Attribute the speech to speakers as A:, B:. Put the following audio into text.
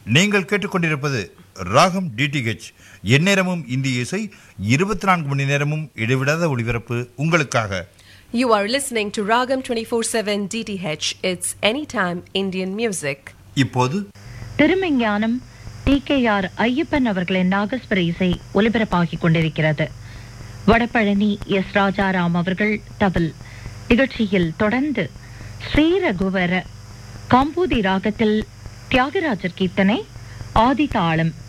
A: நீங்கள் கேட்டுக்கொண்டிருப்பது ராகம் டிடிஹெச் எந்நேரமும் இந்திய இசை இருபத்தி நான்கு மணி நேரமும் இடைவிடாத ஒளிபரப்பு உங்களுக்காக
B: You are listening to Ragam 24/7 DTH. It's anytime Indian music.
A: இப்போது
C: Thirumenjnanam T K R Iyyappan அவர்களின் நாகஸ்வர இசை ஒலிபரப்பாகிக் கொண்டிருக்கிறது வடபழனி எஸ் ராஜாராம் அவர்கள் தவில் நிகழ்ச்சியில் தொடர்ந்து ஸ்ரீரகுவர காம்பூதி ராகத்தில் தியாகராஜர் கீர்த்தனை ஆதி தாளம்